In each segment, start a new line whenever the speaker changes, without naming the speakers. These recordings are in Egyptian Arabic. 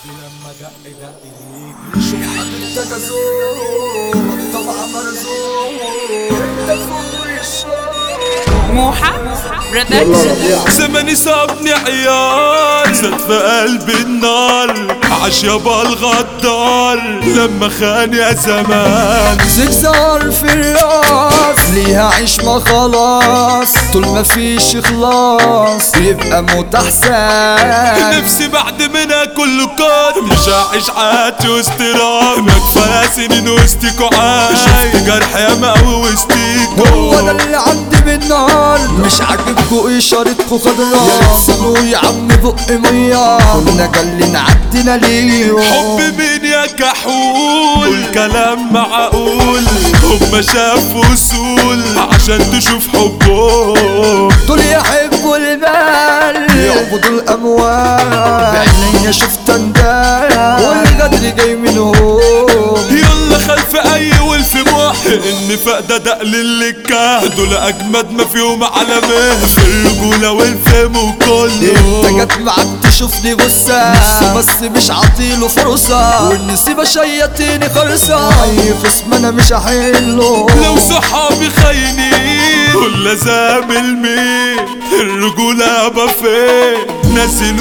لما دق دق ليك
شوف حبيبتك ازور الطبع مرزوق انت فوق الشوق
موحى برودكشن
زماني سابني عيال زاد في قلبي النار عاش يابا الغدار لما خان يا زمان
زجزار في الراس ليها عيش ما خلاص طول ما فيش اخلاص يبقى موت احسن
نفسي بعد منها كله كات مش هعيش حياتي واستراحة ما كفاية سنين وسطيكوا عايش شفت جرح ياما قوي وسطيكوا
هو ده اللي عندي بالنار مش عاجبكوا اشارتكوا خضرا يا ريت سنو يا عم بق ميه كنا جالين عدينا ليه
حب مين يا كحول والكلام معقول هما شافوا وصول عشان تشوف حبهم
دول يحبوا المال يعبدوا الاموال بعينيا شفت اندال والغدر جاي منهم
يلا خلف اي ولف موحي النفاق ده دقل اللكة دول اجمد ما فيهم علامة في الرجولة والفهم
انت
وكله
جت معاك تشوفني غصة نفسي بس مش عاطيله فرصة والنسيبة شيطيني خرصة اي خصم انا مش هحله
لو صحابي خاينين كل زامل مين الرجولة يابا فين نازل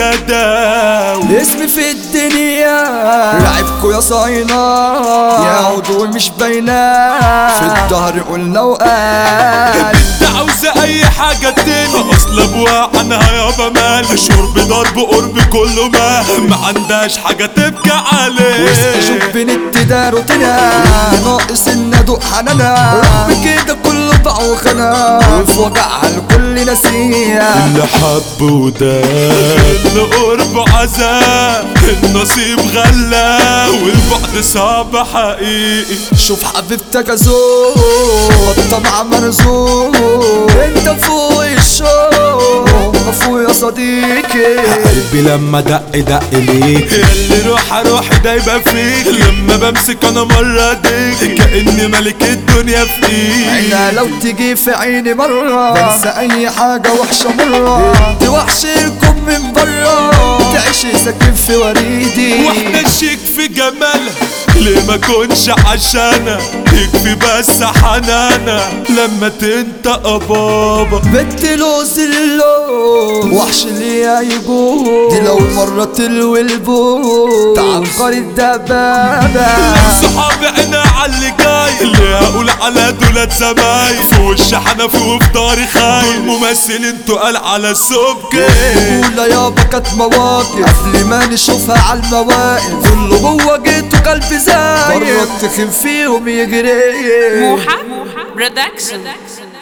وجداوي
اسمي في الدنيا لعبكوا يا صاينة يا عضو مش باينة في الظهر قلنا وقال
انت عاوزة اي حاجة تاني اصل ابوها عنها يابا مال شرب ضرب قرب كله ما ما عندهاش حاجة تبكي عليه
اشوف بين التدار وتنا ناقص ان ادوق حنانا رغم كده كله باع وخنا وفي وجعها الكل نسيها
اللي حب وداب اللي قرب عذاب النصيب غلا والبعد صعب حقيقي
شوف حبيبتك ازوق الطمع مرزوق انت فوق الشوق فوق يا صديقي
قلبي لما دق دق ليك
اللي روح روحي دايبة فيك لما بمسك انا مرة ديك كأني ملك الدنيا في ايدي
عينها لو تيجي في عيني مرة بنسى اي حاجة وحشة مرة انت وحش الكم من برا تعيشي ساكن في وريدي
واحدة شيك في جمالها ليه ما كنش عشانها يكفي بس حنانها لما تنطق بابا
بنت لوز اللون وحش اللي هيجوه دي لو مرة تلوي البوت تعبقر الدبابة
صحابي انا على اللي جاي اللي هقول على دولت زمايل في وش حنفي وفي داري خايل دول ممثلين تقال على السبكي
اولى يابا كانت مواقف قبل ما نشوفها على المواقف كله جوه جيته قلبي زايد بره التخين فيهم يجري
موحى برودكشن